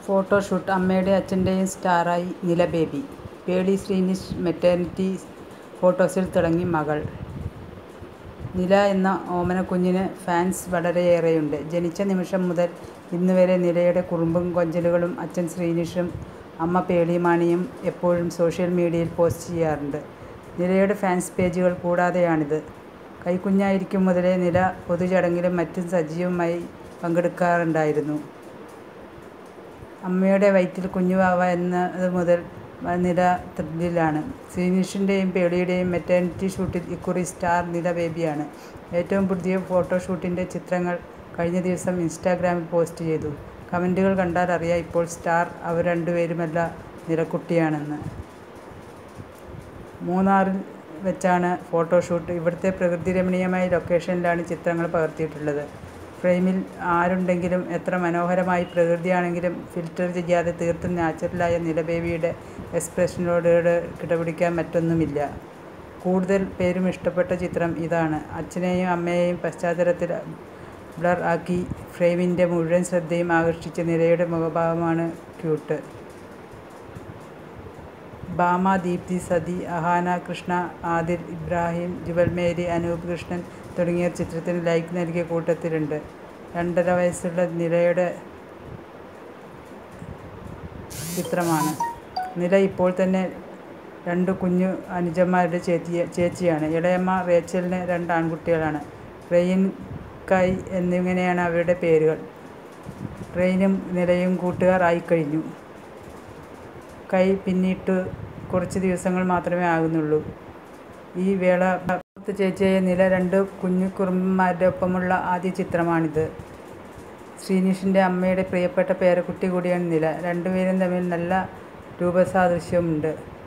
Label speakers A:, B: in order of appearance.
A: photoshoot അമ്മയുടെയും അച്ഛൻ്റെയും സ്റ്റാറായി നില ബേബി പേളി ശ്രീനിഷ് മെറ്റേണിറ്റി ഫോട്ടോസിൽ തിളങ്ങി മകൾ നില എന്ന ഓമനക്കുഞ്ഞിന് ഫാൻസ് വളരെയേറെയുണ്ട് ജനിച്ച നിമിഷം മുതൽ ഇന്നുവരെ നിലയുടെ കുറുമ്പും കൊഞ്ചലുകളും അച്ഛൻ ശ്രീനിഷും അമ്മ പേളിമാണിയും എപ്പോഴും സോഷ്യൽ മീഡിയയിൽ പോസ്റ്റ് ചെയ്യാറുണ്ട് നിലയുടെ ഫാൻസ് പേജുകൾ കൂടാതെയാണിത് കൈക്കുഞ്ഞായിരിക്കും മുതലേ നില പൊതുചടങ്ങിലും മറ്റും സജീവമായി പങ്കെടുക്കാറുണ്ടായിരുന്നു അമ്മയുടെ വയറ്റിൽ കുഞ്ഞുവാവ എന്നത് മുതൽ നില ത്രില്ലിലാണ് ശ്രീനിഷിൻ്റെയും പേളിയുടെയും മെറ്റേണിറ്റി ഷൂട്ടിൽ ഇക്കുറി സ്റ്റാർ നില ബേബിയാണ് ഏറ്റവും പുതിയ ഫോട്ടോഷൂട്ടിൻ്റെ ചിത്രങ്ങൾ കഴിഞ്ഞ ദിവസം ഇൻസ്റ്റാഗ്രാമിൽ പോസ്റ്റ് ചെയ്തു കമൻറ്റുകൾ കണ്ടാൽ അറിയാം ഇപ്പോൾ സ്റ്റാർ അവർ രണ്ടുപേരുമല്ല നിലക്കുട്ടിയാണെന്ന് മൂന്നാറിൽ വെച്ചാണ് ഫോട്ടോഷൂട്ട് ഇവിടുത്തെ പ്രകൃതിരമണീയമായ ലൊക്കേഷനിലാണ് ചിത്രങ്ങൾ പകർത്തിയിട്ടുള്ളത് ഫ്രെയിമിൽ ആരുണ്ടെങ്കിലും എത്ര മനോഹരമായി പ്രകൃതിയാണെങ്കിലും ഫിൽറ്റർ ചെയ്യാതെ തീർത്തും നാച്ചുറലായ നിലബേബിയുടെ എക്സ്പ്രഷനോട് കിടപിടിക്കാൻ മറ്റൊന്നുമില്ല കൂടുതൽ പേരും ഇഷ്ടപ്പെട്ട ചിത്രം ഇതാണ് അച്ഛനെയും അമ്മയെയും പശ്ചാത്തലത്തിൽ ബ്ലർ ആക്കി ഫ്രെയിമിൻ്റെ മുഴുവൻ ശ്രദ്ധയും ആകർഷിച്ച നിലയുടെ മുഖഭാവമാണ് ക്യൂട്ട് ഭാമ ദീപ്തി സതി അഹാന കൃഷ്ണ ആദിൽ ഇബ്രാഹിം ജുവൽ മേരി അനൂപ് കൃഷ്ണൻ തുടങ്ങിയവർ ചിത്രത്തിന് ലൈക്ക് നൽകിയ കൂട്ടത്തിലുണ്ട് രണ്ടര വയസ്സുള്ള നിലയുടെ ചിത്രമാണ് നില ഇപ്പോൾ തന്നെ രണ്ട് കുഞ്ഞു അനുജന്മാരുടെ ചേച്ചി ചേച്ചിയാണ് ഇളയമ്മ റേച്ചലിന് രണ്ട് ആൺകുട്ടികളാണ് റെയിൻ കൈ എന്നിങ്ങനെയാണ് അവരുടെ പേരുകൾ റെയിനും നിലയും കൂട്ടുകാർ ആയിക്കഴിഞ്ഞു കൈ പിന്നിട്ട് കുറച്ച് ദിവസങ്ങൾ മാത്രമേ ആകുന്നുള്ളൂ ഈ വേള ഭർത്ത ചേച്ചിയായ നില രണ്ട് കുഞ്ഞു കുറുമ്പന്മാരുടെ ഒപ്പമുള്ള ആദ്യ ചിത്രമാണിത് ശ്രീനിഷിൻ്റെ അമ്മയുടെ പ്രിയപ്പെട്ട പേരക്കുട്ടി കൂടിയാണ് നില രണ്ടുപേരും തമ്മിൽ നല്ല രൂപസാദൃശ്യമുണ്ട്